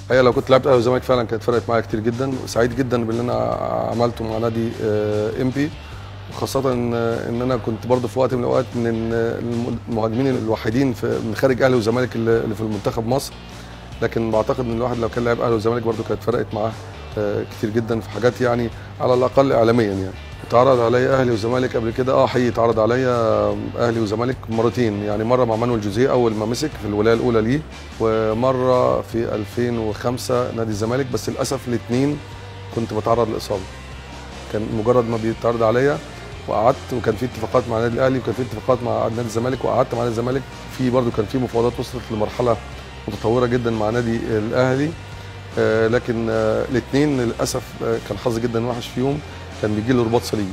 هي لو كنت لعبت اهلي والزمالك فعلا كانت فرقت معايا كتير جدا وسعيد جدا باللي انا عملته مع نادي ام بي وخاصة ان إن انا كنت برضه في وقت من الاوقات من المهاجمين الوحيدين في من خارج اهلي والزمالك اللي اللي في المنتخب مصر لكن بعتقد ان الواحد لو كان لاعب اهلي والزمالك برضه كانت فرقت معاه آه، كتير جدا في حاجات يعني على الاقل اعلاميا يعني اتعرض عليا اهلي وزمالك قبل كده اه حقيقي اتعرض عليا اهلي وزمالك مرتين يعني مره مع مانويل جوزيه اول ما مسك في الولايه الاولى ليه ومره في 2005 نادي الزمالك بس للاسف الاثنين كنت بتعرض لاصابه كان مجرد ما بيتعرض عليا وقعدت وكان في اتفاقات مع النادي الاهلي وكان في اتفاقات مع نادي الزمالك وقعدت مع نادي الزمالك في برضه كان في مفاوضات وصلت لمرحله متطوره جدا مع نادي الاهلي آه، لكن الاثنين للاسف آه، كان حظي جدا وحش فيهم كان بيجي لي رباط صليبي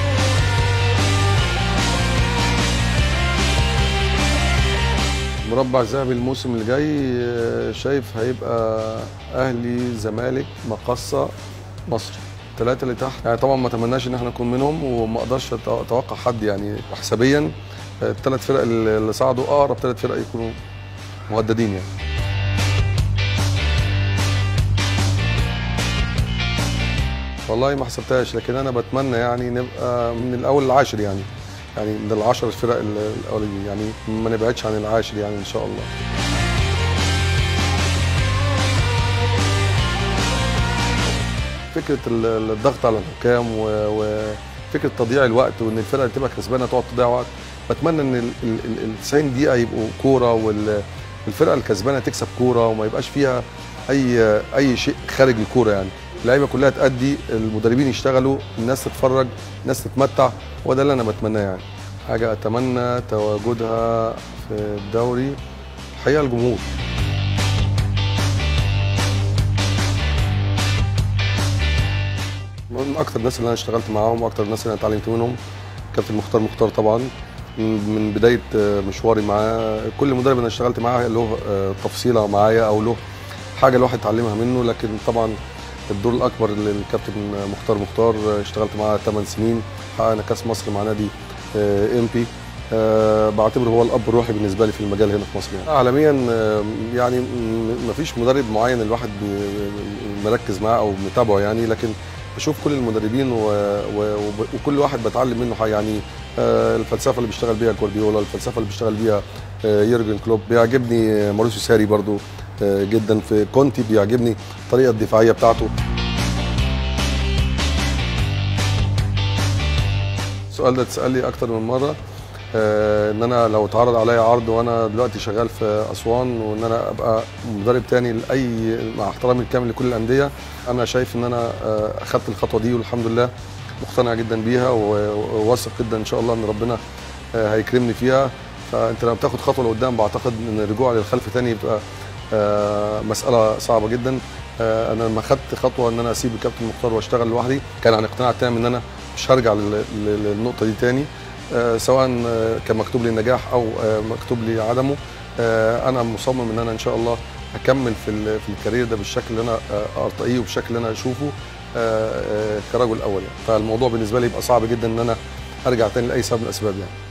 مربع ذهبي الموسم اللي جاي آه، شايف هيبقى اهلي زمالك مقصه مصر الثلاثه اللي تحت يعني طبعا ما اتمناش ان احنا نكون منهم وما اقدرش أت- اتوقع حد يعني حسابيا الثلاث فرق اللي صعدوا اقرب ثلاث فرق يكونوا مهددين يعني والله ما حسبتهاش لكن انا بتمنى يعني نبقى من الاول للعاشر يعني يعني من العشر الفرق ال- الاولين يعني ما نبعدش عن العاشر يعني ان شاء الله فكره ال- الضغط على الحكام و- وفكره تضييع الوقت وان الفرقه اللي تبقى كسبانه تقعد تضيع وقت بتمنى ان ال- ال- ال- ال 90 دقيقه يبقوا كوره والفرقه الكسبانه تكسب كوره وما يبقاش فيها اي اي شيء خارج الكوره يعني اللعيبه كلها تأدي المدربين يشتغلوا الناس تتفرج الناس تتمتع وده اللي انا بتمناه يعني حاجه اتمنى تواجدها في الدوري الحقيقه الجمهور من اكتر الناس اللي انا اشتغلت معاهم واكتر الناس اللي انا اتعلمت منهم كابتن مختار مختار طبعا من من بدايه آه، مشواري معاه كل مدرب انا اشتغلت معاه له آه، تفصيله معايا او له حاجه الواحد اتعلمها منه لكن طبعا الدور الاكبر للكابتن مختار مختار آه، اشتغلت معاه 8 سنين حققنا كاس مصر مع نادي ام بي أه بعتبره هو الاب الروحي بالنسبه لي في المجال هنا في مصر يعني. عالميا آه، يعني ما فيش مدرب معين الواحد بي- مركز معاه او متابعه يعني لكن بشوف كل المدربين و... و... وب- وكل واحد بتعلم منه حاجه يعني آه، الفلسفه اللي بيشتغل بيها جوارديولا الفلسفه اللي بيشتغل بيها آه، يورجن كلوب بيعجبني موريسيو ساري برضو آه، جدا في كونتي بيعجبني الطريقه الدفاعيه بتاعته السؤال ده اتسال لي اكتر من مره آه، ان انا لو اتعرض عليا عرض وانا دلوقتي شغال في اسوان وان انا ابقى مدرب تاني لاي مع احترامي الكامل لكل الانديه انا شايف ان انا آه، اخدت الخطوه دي والحمد لله مقتنع جدا بيها و- وواثق جدا ان شاء الله ان ربنا آه، هيكرمني فيها فانت لما بتاخد خطوه لقدام بعتقد ان الرجوع للخلف تاني بتبقى آه، مساله صعبه جدا آه، انا لما خدت خطوه ان انا اسيب الكابتن مختار واشتغل لوحدي كان عن اقتناع تام ان انا مش هرجع لل- لل- للنقطه دي تاني آه، سواء آه، كان مكتوب لي النجاح او آه، مكتوب لي عدمه آه، انا مصمم ان انا ان شاء الله اكمل في ال- في الكارير ده بالشكل اللي انا آه، ارتقيه وبالشكل اللي انا اشوفه آه، آه، كرجل اول يعني فالموضوع بالنسبه لي يبقى صعب جدا ان انا ارجع تاني لاي سبب من الاسباب يعني